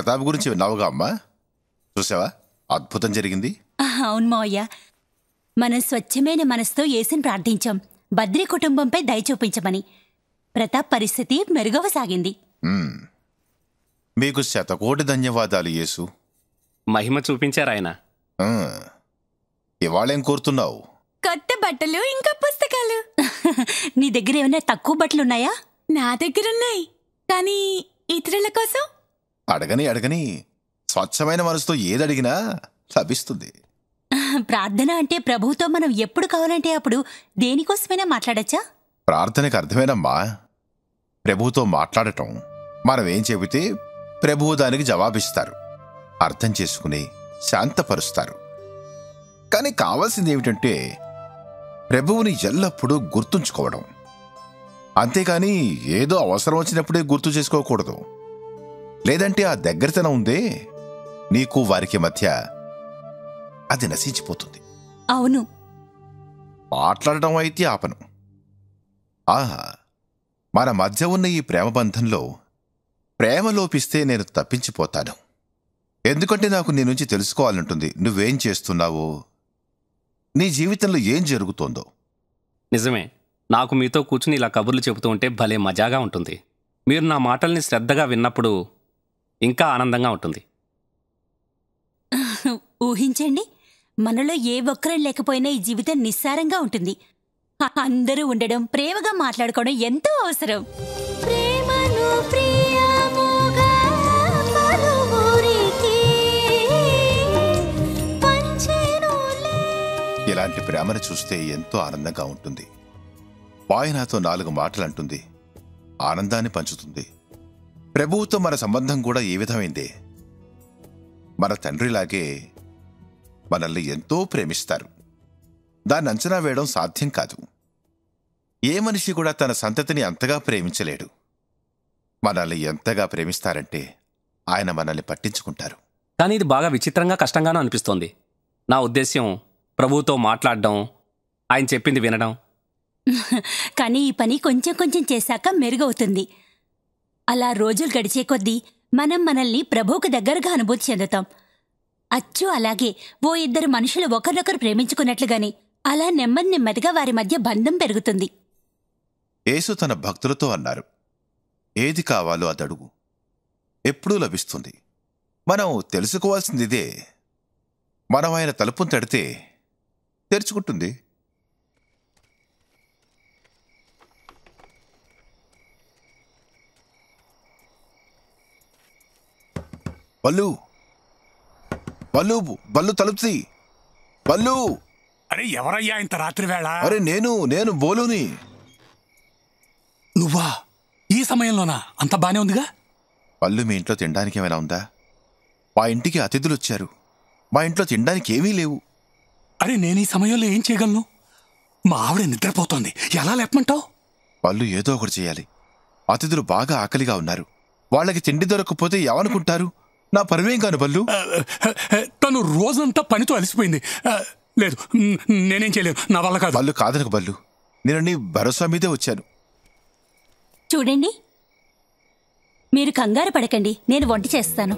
ప్రతాప్ గురించి విన్నావుగా అమ్మా చూసావా అద్భుతం జరిగింది ఆహా, అవును మావయ్య మనం స్వచ్ఛమైన మనసుతో యేసుని ప్రార్థించాం బద్రి కుటుంబంపై దయ చూపించమని ప్రతాప్ పరిస్థితి మెరుగవసాగింది మీకు శతకోటి ధన్యవాదాలు యేసు మహిమ చూపించారు ఆయన ఆ, ఇవాళేం కోరుతున్నావు కొత్త బట్టలు ఇంకా పుస్తకాలు నీ దగ్గర ఏమైనా తక్కువ బట్టలున్నాయా నా దగ్గరున్నాయి కానీ ఇతరుల కోసం అడగని అడగని స్వచ్ఛమైన మనసుతో ఏదడిగినా లభిస్తుంది ప్రార్థన అంటే ప్రభువుతో మనం ఎప్పుడు కావాలంటే అప్పుడు దేనికోసమైనా మాట్లాడచ్చా ప్రార్థనకు అర్థమేనమ్మా ప్రభువుతో మాట్లాడటం మనం ఏం చెబితే ప్రభువు దానికి జవాబిస్తారు అర్థం చేసుకుని శాంతపరుస్తారు కానీ కావాల్సింది ఏమిటంటే ప్రభువుని ఎల్లప్పుడూ గుర్తుంచుకోవడం అంతేకాని ఏదో అవసరం వచ్చినప్పుడే గుర్తు చేసుకోకూడదు లేదంటే ఆ దగ్గరతనం ఉందే నీకు వారికి మధ్య అది నశించిపోతుంది అవును మాట్లాడటం అయితే ఆపను ఆహా మన మధ్య ఉన్న ఈ ప్రేమ బంధంలో ప్రేమ లోపిస్తే నేను తప్పించిపోతాను ఎందుకంటే నాకు నీ నుంచి తెలుసుకోవాలంటుంది నువ్వేం చేస్తున్నావో నీ జీవితంలో ఏం జరుగుతోందో నిజమే నాకు మీతో కూర్చుని ఇలా కబుర్లు చెబుతూ ఉంటే భలే మజాగా ఉంటుంది మీరు నా మాటల్ని శ్రద్ధగా విన్నప్పుడు ఇంకా ఆనందంగా ఉంటుంది ఊహించండి మనలో ఏ ఒక్కరం లేకపోయినా ఈ జీవితం నిస్సారంగా ఉంటుంది అ- అందరూ ఉండడం ప్రేమగా మాట్లాడుకోవడం ఎంతో అవసరం ప్రేమను ప్రియముగా పలువురికి పంచెనులే. ఇలాంటి ప్రేమను చూస్తే ఎంతో ఆనందంగా ఉంటుంది బాయ్ నాతో నాలుగు మాటలు అంటుంది ఆనందాన్ని పంచుతుంది ప్రభువుతో మన సంబంధం కూడా ఏ విధమైందే మన తండ్రిలాగే మనల్ని ఎంతో ప్రేమిస్తారు దాన్ని అంచనా వేయడం సాధ్యం కాదు ఏ మనిషి కూడా తన సంతతిని అంతగా ప్రేమించలేడు మనల్ని ఎంతగా ప్రేమిస్తారంటే ఆయన మనల్ని పట్టించుకుంటారు కానీ ఇది బాగా విచిత్రంగా కష్టంగానూ అనిపిస్తోంది నా ఉద్దేశ్యం ప్రభువుతో మాట్లాడడం ఆయన చెప్పింది వినడం కానీ ఈ పని కొంచెం కొంచెం చేశాక మెరుగవుతుంది అలా రోజులు గడిచే కొద్దీ మనం మనల్ని ప్రభువుకు దగ్గరగా అనుభూతి చెందుతాం అచ్చు అలాగే ఓ ఇద్దరు మనుషులు ఒకరినొకరు ప్రేమించుకున్నట్లుగాని అలా నెమ్మది నెమ్మదిగా వారి మధ్య బంధం పెరుగుతుంది యేసు తన భక్తులతో అన్నారు ఏది కావాలో అదడుగు ఎప్పుడూ లభిస్తుంది మనం తెలుసుకోవాల్సింది ఇదే మనం ఆయన తలుపును తడితే తెరుచుకుంటుంది బల్లు బల్లు బల్లు తలుపుతి బల్లు అరే ఎవరయ్యా ఇంత రాత్రి వేళ అరే నేను నేను బోలుని నువ్వా ఈ సమయంలోనా అంత బానే ఉందిగా పళ్ళు మీ ఇంట్లో తినడానికి ఏమైనా ఉందా మా ఇంటికి అతిథులు వచ్చారు మా ఇంట్లో తినడానికి ఏమీ లేవు అరే నేను ఈ సమయంలో ఏం చేయగలను మా ఆవిడ నిద్రపోతోంది ఎలా లేపమంటావు పళ్ళు ఏదో ఒకటి చేయాలి అతిథులు బాగా ఆకలిగా ఉన్నారు వాళ్ళకి తిండి దొరకకపోతే ఏమనుకుంటారు నా పరువేం కాను బల్లు తను రోజంతా పనితో అలసిపోయింది ఆ, లేదు మ్, నేనేం చేయలేను నా వల్ల కాదు బల్లు కాదనకు బల్లు నేను నీ భరోసా మీదే వచ్చాను చూడండి మీరు కంగారు పడకండి నేను వంట చేస్తాను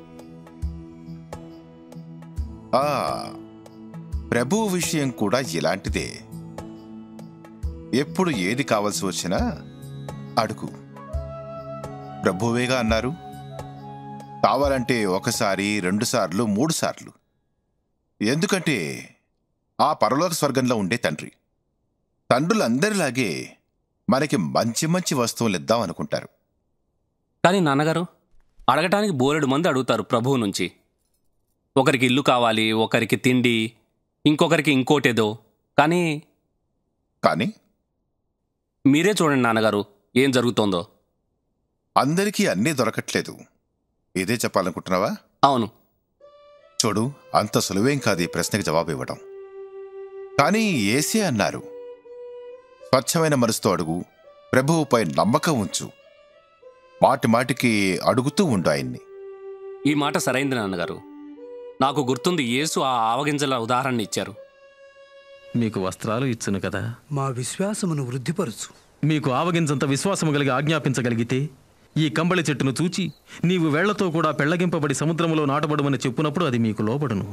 ఆ ప్రభువు విషయం కూడా ఇలాంటిదే ఎప్పుడు ఏది కావలసి వచ్చినా అడుగు ప్రభువేగా అన్నారు కావాలంటే ఒకసారి రెండుసార్లు మూడు సార్లు ఎందుకంటే ఆ పరలోక స్వర్గంలో ఉండే తండ్రి తండ్రులందరిలాగే మనకి మంచి మంచి వస్తువులు ఇద్దాం అనుకుంటారు కానీ నాన్నగారు అడగటానికి బోలెడు మంది అడుగుతారు ప్రభువు నుంచి ఒకరికి ఇల్లు కావాలి ఒకరికి తిండి ఇంకొకరికి ఇంకోటేదో కానీ కానీ మీరే చూడండి నాన్నగారు ఏం జరుగుతోందో అందరికీ అన్నీ దొరకట్లేదు ఇదే చెప్పాలనుకుంటున్నావా అవును చూడు అంత సులువేం కాదు ఈ ప్రశ్నకి జవాబు ఇవ్వడం కానీ ఏసే అన్నారు స్వచ్ఛమైన మనసుతో అడుగు ప్రభువుపై నమ్మకం ఉంచు మాటి మాటికి అడుగుతూ ఉండు ఆయన్ని ఈ మాట సరైంది నాన్నగారు నాకు గుర్తుంది యేసు ఆ ఆవగింజల ఉదాహరణ ఇచ్చారు మీకు వస్త్రాలు ఇచ్చును కదా మా విశ్వాసమును వృద్ధిపరచు మీకు ఆవగించంత విశ్వాసము కలిగి ఆజ్ఞాపించగలిగితే ఈ కంబళి చెట్టును చూచి నీవు వేళ్లతో కూడా పెళ్లగింపబడి సముద్రములో నాటబడుమని చెప్పునప్పుడు అది మీకు లోబడును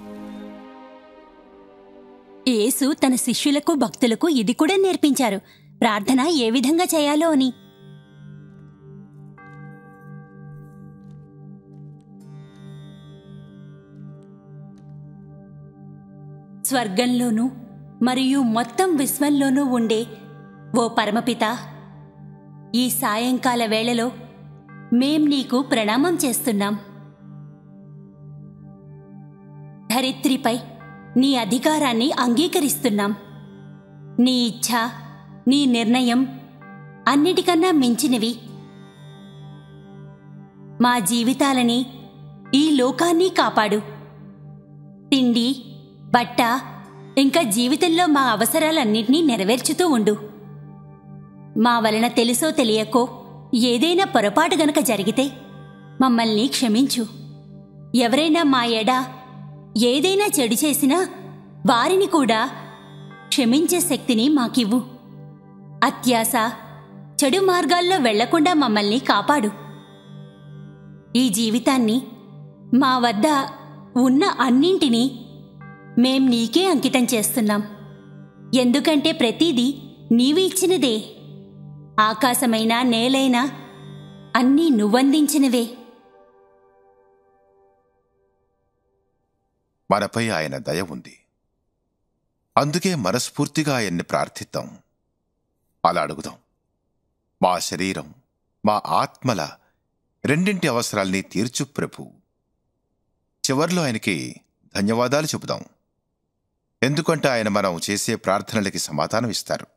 యేసు తన శిష్యులకు భక్తులకు ఇది కూడా నేర్పించారు ప్రార్థన ఏ విధంగా చేయాలో అని స్వర్గంలోనూ మరియు మొత్తం విశ్వంలోనూ ఉండే ఓ పరమపిత ఈ సాయంకాల వేళలో మేం నీకు ప్రణామం చేస్తున్నాం ధరిత్రిపై నీ అధికారాన్ని అంగీకరిస్తున్నాం నీ ఇచ్ఛ నీ నిర్ణయం అన్నిటికన్నా మించినవి మా జీవితాలని ఈ లోకాన్ని కాపాడు తిండి బట్ట ఇంకా జీవితంలో మా అవసరాలన్నింటినీ నెరవేర్చుతూ ఉండు మా వలన తెలుసో తెలియకో ఏదైనా పొరపాటు గనక జరిగితే మమ్మల్ని క్షమించు ఎవరైనా మా ఎడ ఏదైనా చెడు చేసినా వారిని కూడా క్షమించే శక్తిని మాకివ్వు అత్యాస చెడు మార్గాల్లో వెళ్లకుండా మమ్మల్ని కాపాడు ఈ జీవితాన్ని మా వద్ద ఉన్న అన్నింటినీ మేం నీకే అంకితం చేస్తున్నాం ఎందుకంటే ప్రతిదీ నీవు ఇచ్చినదే ఆకాశమైనా నేలైనా అన్నీ నువ్వందించినవే మనపై ఆయన దయ ఉంది అందుకే మనస్ఫూర్తిగా ఆయన్ని ప్రార్థిద్దాం అలా అడుగుదాం మా శరీరం మా ఆత్మల రెండింటి అవసరాల్ని తీర్చు ప్రభు చివర్లో ఆయనకి ధన్యవాదాలు చెబుదాం ఎందుకంటే ఆయన మనం చేసే ప్రార్థనలకి సమాధానం ఇస్తారు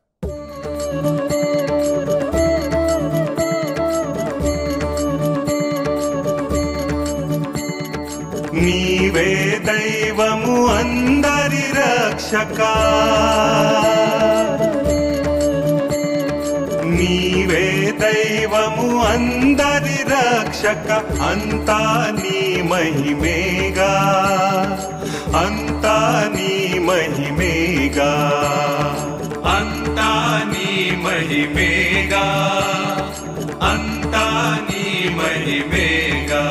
నీవే దైవము అందరి రక్షక నీవే దైవము అందరి రక్షక అంతా నీ మహిమేగా అంతా నీ మహిమేగా అంతా నీ మహిమేగా అంతా నీ మహిమేగా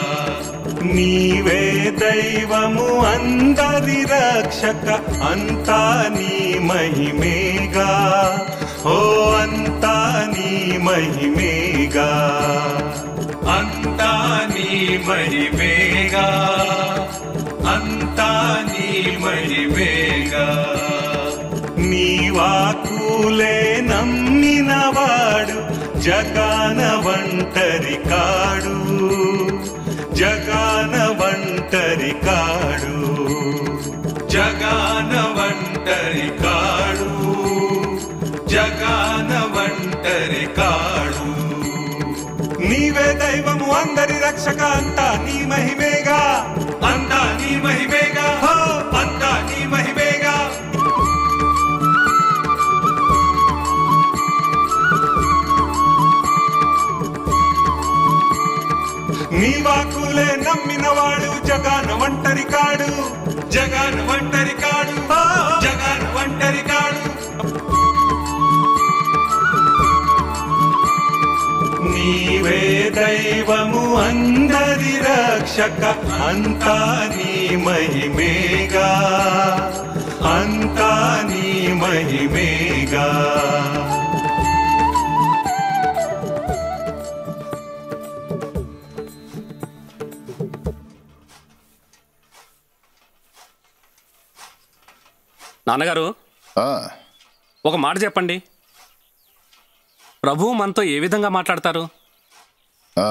నీవే దైవము అందరి రక్షక అంతా నీ మహిమేగా ఓ అంతా నీ మహిమేగా అంతా నీ మహిమేగా అంతా నీ మహిమేగా నీ వాకులే నమ్మినవాడు జగాన వంటరి కాడు జగాన వంటరి కాడు జగాన వంటరి కాడు జగాన వంటరి కాడు నీవే దైవము అందరి రక్షక అంతా నీ మహిమేగా అంతా నీ మహిమేగా హో, అంతా నీ మహిమేగా నీ వాకులే నమ్మినవాడు జగాన ఒంటరి కాడు జగాన ఒంటరి కాడు ఓ, జగాన ఒంటరి కాడు నీవే దైవము అందరి రక్షక అంతా నీ మహిమేగా అంతా నీ మహిమేగా నాన్నగారు ఆ, ఒక మాట చెప్పండి ప్రభువు మనతో ఏ విధంగా మాట్లాడతారు ఆ.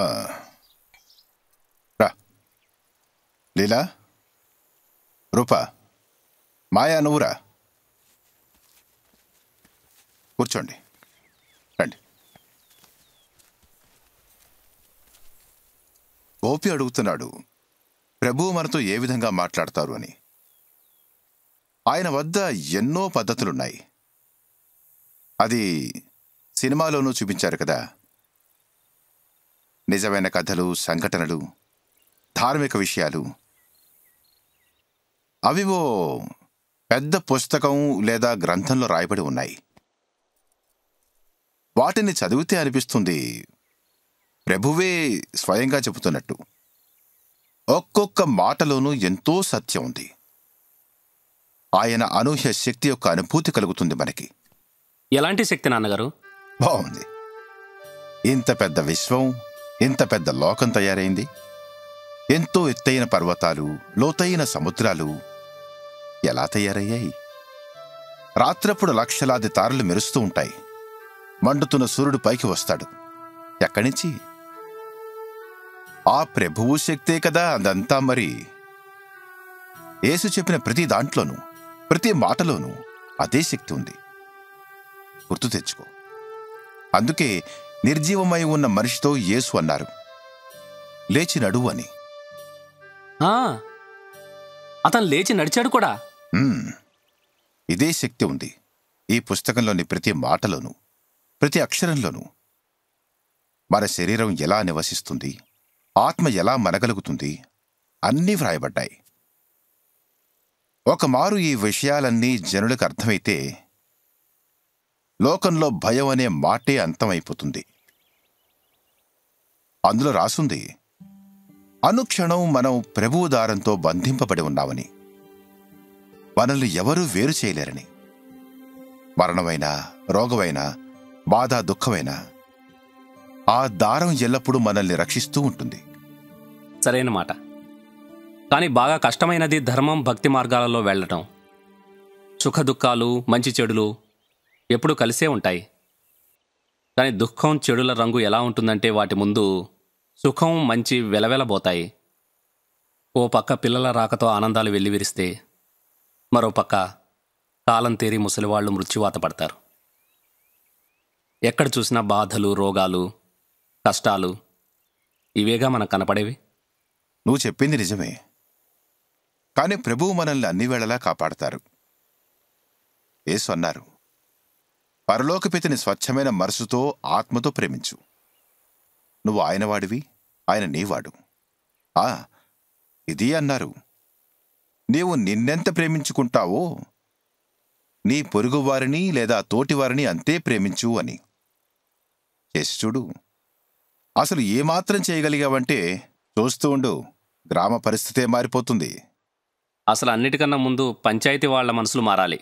రా లీలా రూపా మాయా నువ్వురా కూర్చోండి రండి గోపి అడుగుతున్నాడు ప్రభువు మనతో ఏ విధంగా మాట్లాడతారు అని ఆయన వద్ద ఎన్నో పద్ధతులున్నాయి అది సినిమాలోనూ చూపించారు కదా నిజమైన కథలు సంఘటనలు ధార్మిక విషయాలు అవివో పెద్ద పుస్తకం లేదా గ్రంథంలో రాయబడి ఉన్నాయి వాటిని చదివితే అనిపిస్తుంది ప్రభువే స్వయంగా చెబుతున్నట్టు ఒక్కొక్క మాటలోనూ ఎంతో సత్యం ఉంది ఆయన అనూహ్య శక్తి యొక్క అనుభూతి కలుగుతుంది మనకి ఎలాంటి శక్తి నాన్నగారు బాగుంది ఇంత పెద్ద విశ్వం ఇంత పెద్ద లోకం తయారైంది ఎంతో ఎత్తైన పర్వతాలు లోతైన సముద్రాలు ఎలా తయారయ్యాయి రాత్రప్పుడు లక్షలాది తారలు మెరుస్తూ ఉంటాయి మండుతున్న సూర్యుడు పైకి వస్తాడు ఎక్కడి నుంచి ఆ ప్రభువు శక్తే కదా అదంతా మరి యేసు చెప్పిన ప్రతి దాంట్లోనూ ప్రతి మాటలోనూ అదే శక్తి ఉంది గుర్తు తెచ్చుకో అందుకే నిర్జీవమై ఉన్న మనిషితో యేసు అన్నారు లేచి నడువు అని ఆ, అతను లేచి నడిచాడు కూడా మ్మ్. ఇదే శక్తి ఉంది ఈ పుస్తకంలోని ప్రతి మాటలోనూ ప్రతి అక్షరంలోనూ మన శరీరం ఎలా నివసిస్తుంది ఆత్మ ఎలా మనగలుగుతుంది అన్నీ వ్రాయబడ్డాయి ఒక మారు ఈ విషయాలన్నీ జనులకు అర్థమైతే లోకంలో భయం అనే మాటే అంతమైపోతుంది అందులో రాసుంది అనుక్షణం మనం ప్రభువు దారంతో బంధింపబడి ఉన్నామని మనల్ని ఎవరూ వేరు చేయలేరని మరణమైన రోగమైన బాధ దుఃఖమైన ఆ దారం ఎల్లప్పుడూ మనల్ని రక్షిస్తూ ఉంటుంది సరైన మాట కానీ బాగా కష్టమైనది ధర్మం భక్తి మార్గాలలో వెళ్ళటం సుఖదుఖాలు మంచి చెడులు ఎప్పుడూ కలిసే ఉంటాయి కానీ దుఃఖం చెడుల రంగు ఎలా ఉంటుందంటే వాటి ముందు సుఖం మంచి వెలవెలబోతాయి ఓ పక్క పిల్లల రాకతో ఆనందాలు వెల్లివిరిస్తే మరో పక్క కాలం తేరి ముసలివాళ్లు మృత్యువాత పడతారు ఎక్కడ చూసినా బాధలు రోగాలు కష్టాలు ఇవేగా మనకు కనపడేవి నువ్వు చెప్పింది నిజమే కానీ ప్రభువు మనల్ని అన్ని వేళలా కాపాడతారు యేసు అన్నారు పరలోకపితిని స్వచ్ఛమైన మనసుతో ఆత్మతో ప్రేమించు నువ్వు ఆయన వాడివి ఆయన నీవాడు ఆ ఇది అన్నారు నీవు నిన్నెంత ప్రేమించుకుంటావో నీ పొరుగువారిని లేదా తోటివారిని అంతే ప్రేమించు అని చేసి చూడు అసలు ఏమాత్రం చేయగలిగావంటే చూస్తూ ఉండు గ్రామ పరిస్థితే మారిపోతుంది అసలు అన్నిటికన్నా ముందు పంచాయతీ వాళ్ళ మనసులు మారాలి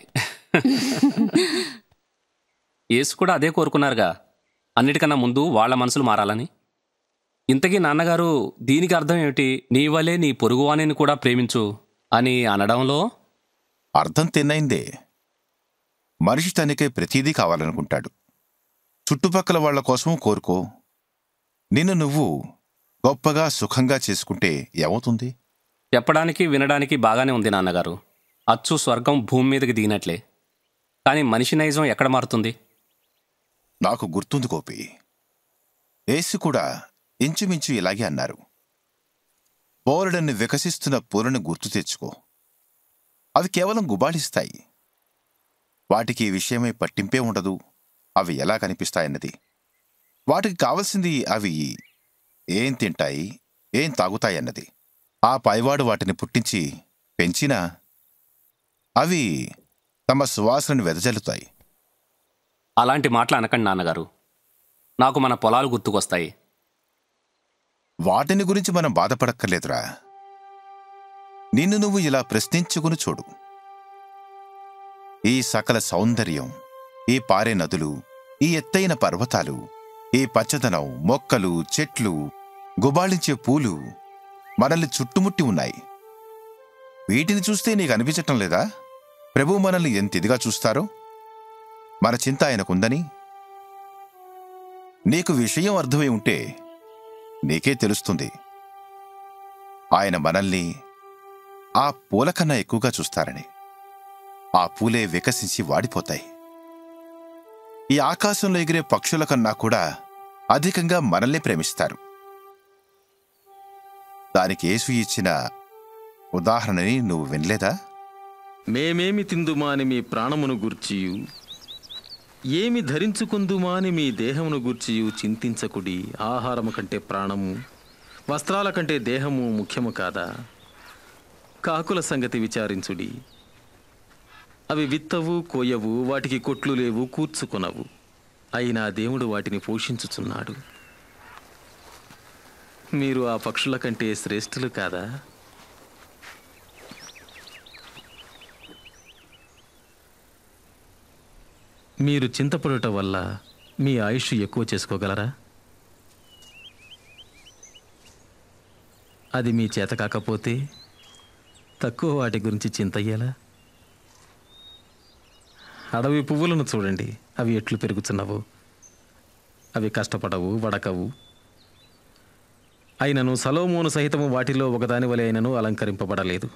యేసు కూడా అదే కోరుకున్నారుగా అన్నిటికన్నా ముందు వాళ్ళ మనసులు మారాలని ఇంతకీ నాన్నగారు దీనికి అర్థం ఏమిటి నీ వలే నీ పొరుగువాణిని కూడా ప్రేమించు అని అనడంలో అర్థం తిన్నైందే మనిషి తనకే ప్రతీదీ కావాలనుకుంటాడు చుట్టుపక్కల వాళ్ళ కోసం కోరుకో నిన్ను నువ్వు గొప్పగా సుఖంగా చేసుకుంటే ఏమవుతుంది చెప్పడానికి వినడానికి బాగానే ఉంది నాన్నగారు అచ్చు స్వర్గం భూమి మీదకి దిగినట్లే కానీ మనిషి నైజం ఎక్కడ మారుతుంది నాకు గుర్తుంది గోపి యేసు కూడా ఇంచుమించు ఇలాగే అన్నారు బోలెడన్ని వికసిస్తున్న పూలను గుర్తు తెచ్చుకో అవి కేవలం గుబాళిస్తాయి వాటికి ఈ విషయమై పట్టింపే ఉండదు అవి ఎలా కనిపిస్తాయన్నది వాటికి కావలసింది అవి ఏం తింటాయి ఏం తాగుతాయన్నది ఆ పైవాడు వాటిని పుట్టించి పెంచినా అవి తమ సువాసనను వెదజల్లుతాయి అలాంటి మాటలు అనకండి నాన్నగారు నాకు మన పొలాలు గుర్తుకొస్తాయి వాటిని గురించి మనం బాధపడక్కర్లేదురా నిన్ను నువ్వు ఇలా ప్రశ్నించుకుని చూడు ఈ సకల సౌందర్యం ఈ పారే నదులు ఈ ఎత్తైన పర్వతాలు ఈ పచ్చదనం మొక్కలు చెట్లు గుబాళించే పూలు మనల్ని చుట్టుముట్టి ఉన్నాయి వీటిని చూస్తే నీకు అనిపించటం లేదా ప్రభు మనల్ని ఎంత ఇదిగా చూస్తారో మన చింత ఆయనకుందని నీకు విషయం అర్థమై ఉంటే నీకే తెలుస్తుంది ఆయన మనల్ని ఆ పూల కన్నా ఎక్కువగా చూస్తారని ఆ పూలే వికసించి వాడిపోతాయి ఈ ఆకాశంలో ఎగిరే పక్షుల కన్నా కూడా అధికంగా మనల్ని ప్రేమిస్తారు దానికి యేసు ఇచ్చిన ఉదాహరణని నువ్వు వినలేదా మేమేమి తిందుమా అని మీ ప్రాణమును గూర్చియు ఏమి ధరించుకుందుమా అని మీ దేహమును గూర్చియు చింతించకుడి ఆహారము కంటే ప్రాణము వస్త్రాల కంటే దేహము ముఖ్యము కాదా కాకుల సంగతి విచారించుడి అవి విత్తవు కోయవు వాటికి కొట్లు లేవు కూర్చుకొనవు అయినా దేవుడు వాటిని పోషించుచున్నాడు మీరు ఆ పక్షుల కంటే శ్రేష్ఠులు కాదా మీరు చింతపడుట వల్ల మీ ఆయుష్ ఎక్కువ చేసుకోగలరా అది మీ చేత కాకపోతే తక్కువ వాటి గురించి చింతయ్యేలా అడవి పువ్వులను చూడండి అవి ఎట్లు పెరుగుతున్నావు అవి కష్టపడవు వడకవు అయినను సలోమోను సహితము వాటిలో ఒకదాని వలె అయినను అలంకరింపబడలేదు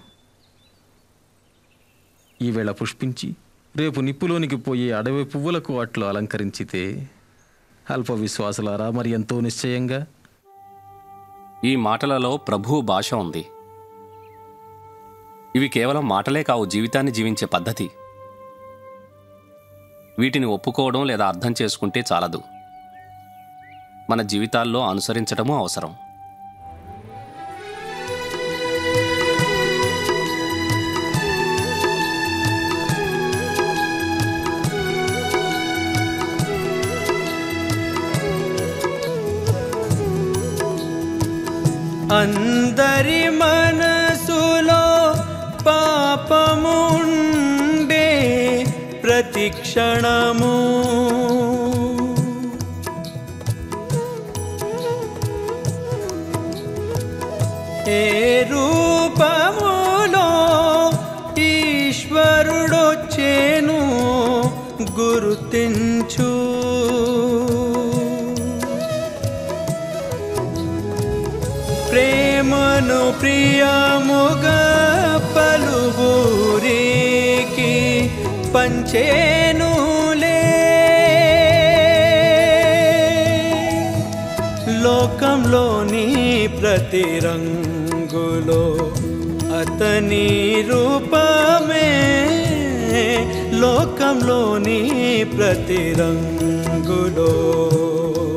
ఈవేళ పుష్పించి రేపు నిప్పులోనికి పోయి అడవి పువ్వులకు అట్లు అలంకరించితే అల్ప విశ్వాసులారా మరి ఎంతో నిశ్చయంగా ఈ మాటలలో ప్రభువు భాష ఉంది ఇవి కేవలం మాటలే కావు జీవితాన్ని జీవించే పద్ధతి వీటిని ఒప్పుకోవడం లేదా అర్థం చేసుకుంటే చాలదు మన జీవితాల్లో అనుసరించడము అవసరం అందరి మనసులో పాపముండే ప్రతి క్షణము ఏ రూపములో ఈశ్వరుడొచ్చేను గుర్తించు ప్రేమను ప్రియముగా పలువురికి పంచేనులే లోకంలోని ప్రతి రంగులో అతని రూపమే లోకంలోని ప్రతి రంగులో